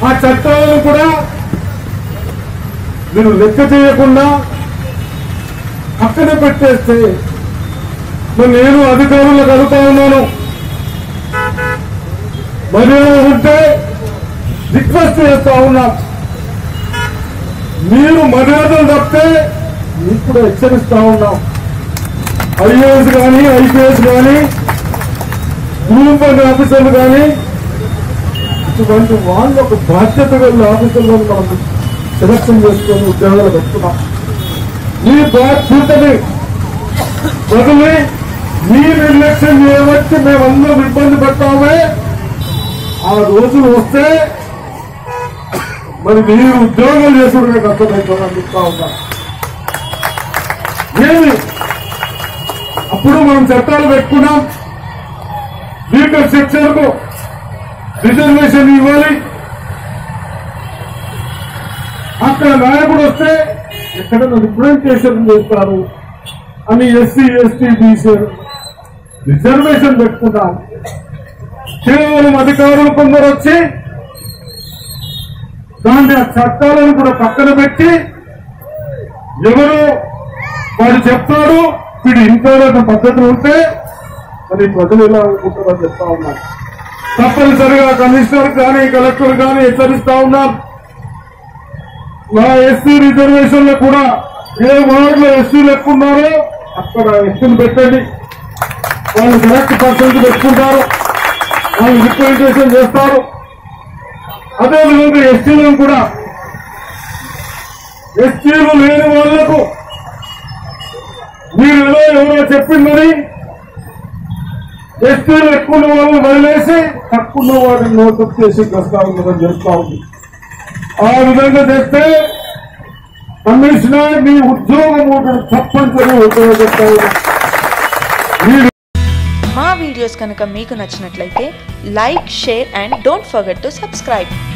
ఆ చట్టాలను కూడా మీరు లెక్క చేయకుండా పక్కన పెట్టేస్తే మరి నేను అధికారులకు అడుగుతా ఉన్నాను మర్యాద ఉంటే రిక్వెస్ట్ చేస్తా ఉన్నా మీరు మర్యాదలు తప్పితే మీకు కూడా హెచ్చరిస్తా ఉన్నాం ఐఏఎస్ కానీ ఐపీఎస్ కానీ గ్రూప్ వన్ ఆఫీసర్లు కానీ ఇటువంటి వాళ్ళు ఒక బాధ్యత గల ఆఫీసర్లను మనం సెలక్షన్ చేసుకొని ఉద్యోగాలు పెట్టుకున్నాం మీ బాధ్యతని వదిలి మీ నిర్లక్ష్యం చేయబట్టి మేమందరం ఇబ్బంది పడతామే ఆ రోజులు వస్తే మరి మీరు ఉద్యోగాలు చేసుకుంటే కష్టమైపోయిందని చెప్తా ఉన్నా ఏమి అప్పుడు మనం చట్టాలు పెట్టుకున్నాం లీగల్ శిక్షణకు రిజర్వేషన్ ఇవ్వాలి అక్కడ నాయకుడు వస్తే ఎక్కడ రిప్రజెంటేషన్ చేస్తారు అని ఎస్సీ ఎస్టీ బీసీ రిజర్వేషన్ పెట్టుకున్నాం కేవలం అధికారులు కొందరు వచ్చి దాన్ని ఆ చట్టాలను కూడా పక్కన పెట్టి ఎవరు వాడు చెప్తాడు వీడు ఇంట్లో పద్ధతి ఉంటే మరి ప్రజలు ఎలా అనుకుంటారని చెప్తా ఉన్నారు తప్పనిసరిగా కమిషనర్ కానీ కలెక్టర్ కానీ హెచ్చరిస్తా ఉన్నారు నా ఎస్సీ రిజర్వేషన్లు కూడా ఏ వార్డులో ఎస్సీలు ఎక్కువ ఉన్నారో అక్కడ ఎస్సీలు పెట్టండి వాళ్ళు కరెక్ట్ పర్సెంట్ పెట్టుకుంటారు వాళ్ళు రిప్రజెంటేషన్ చేస్తారు అదేవిధంగా ఎస్టీలను కూడా ఎస్టీలు లేని వాళ్లకు మీరు ఏదో ఎవరో చెప్పిందని ఎస్టీలు ఎక్కువ ఉన్న వాళ్ళని వదిలేసి తక్కువ ఉన్న వాటిని నోటు చేసి ప్రస్తావన చేస్తా ఉంది ఆ విధంగా చేస్తే కమిషనర్ మీ ఉద్యోగం ఒకటి తప్పనిసరి ఉపయోగిస్తా ఉన్నా మీరు మా వీడియోస్ కనుక మీకు నచ్చినట్లయితే like share and don't forget to subscribe